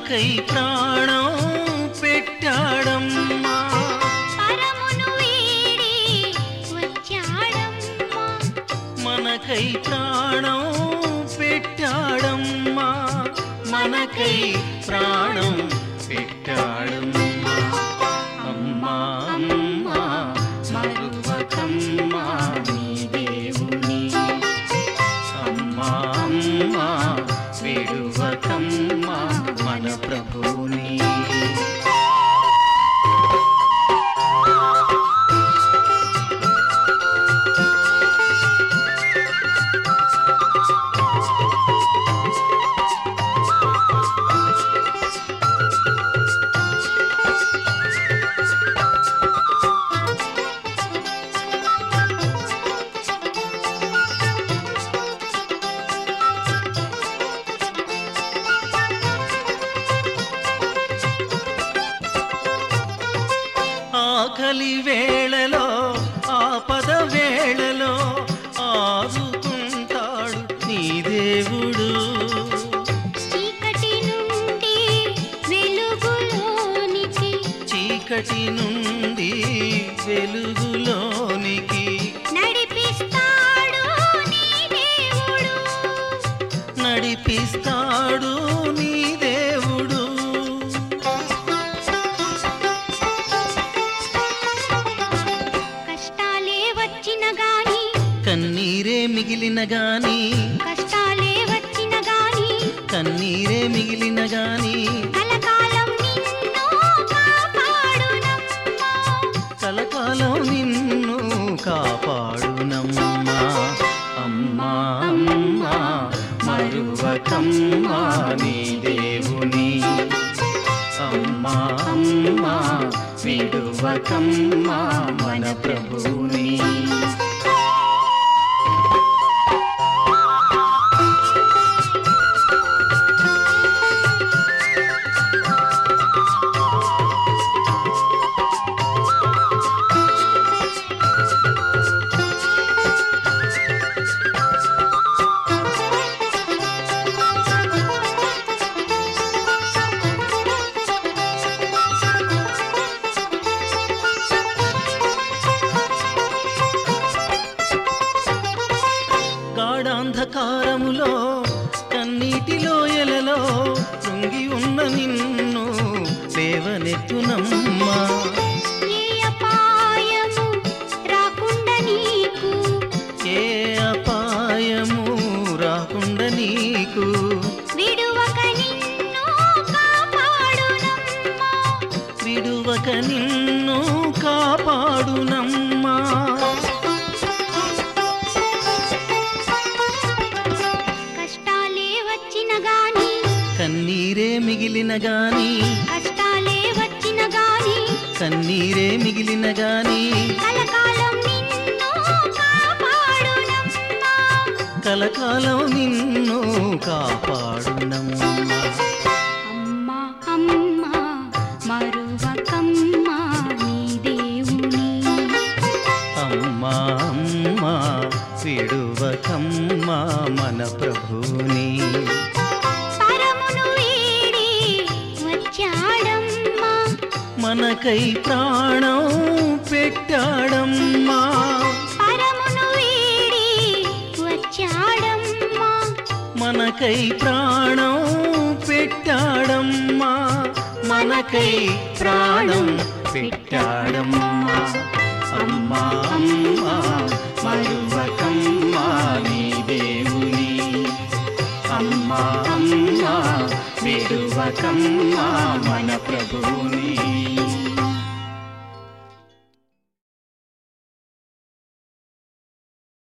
మనకై ప్రాణం పెట్టాడమ్మా పరమును వీడి వచ్చాడమ్మా మనకై ప్రాణం పెట్టాడమ్మా మనకై ప్రాణం పెట్టాడమ్మా అమ్మా అమ్మా మరువకమ్మా నీ దేవుని అమ్మా అమ్మా విడువకమ్మా మన ప్రభుని ఆకలి వేళలో ఆపద వేళలో ఆదుకుంటాడు నీ దేవుడు చీకటి నుండి వెలుగులోనికి చీకటి నుండి వెలుగులోనికి నడిపిస్తాడు నీ దేవుడు నడిపిస్తాడు నీ దేవుడు కష్టాలే వచ్చిన గాని కన్నీరే మిగిలిన గాని కష్టాలే వచ్చిన గాని కన్నీరే మిగిలిన గాని కలకాలం నిన్ను కాపాడునమ్మా కలకాలం నిన్ను కాపాడునమ్మా అమ్మా అమ్మా మరువకమ్మా నీ దేవుని అమ్మా అమ్మా విడువకమ్మా మన ప్రభుని గాఢాంధకారములో కన్నీటిలో ఎలలో కృంగి ఉన్న నిన్ను లేవనెత్తునమ్మా ఏ అపాయము రాకుండా నీకు ఏ అపాయము రాకుండా నీకు విడువక నిన్ను కాపాడునమ్మా విడువక నిన్ను కాపాడునమ్మా కష్టాలే వచ్చిన గాని కన్నీరే మిగిలిన గాని కష్టాలే వచ్చిన గాని కన్నీరే మిగిలిన గాని కలకాలం నిన్ను కాపాడునమ్మా కలకాలం నిన్ను కాపాడునమ్మా అమ్మా అమ్మా మరువకమ్మా నీ దేవుని అమ్మా అమ్మా విడువకమ్మా మన ప్రభుని పరమును వీడి వచ్చాడమ్మా మనకై ప్రాణం పెట్టాడమ్మా పరమును వీడి వచ్చాడమ్మా మనకై ప్రాణం పెట్టాడమ్మా మనకై ప్రాణం పెట్టాడమ్మా అమ్మా అమ్మా మరువకమ్మా నీ దేవుని అమ్మా అమ్మా విడువకమ్మా మన ప్రభుని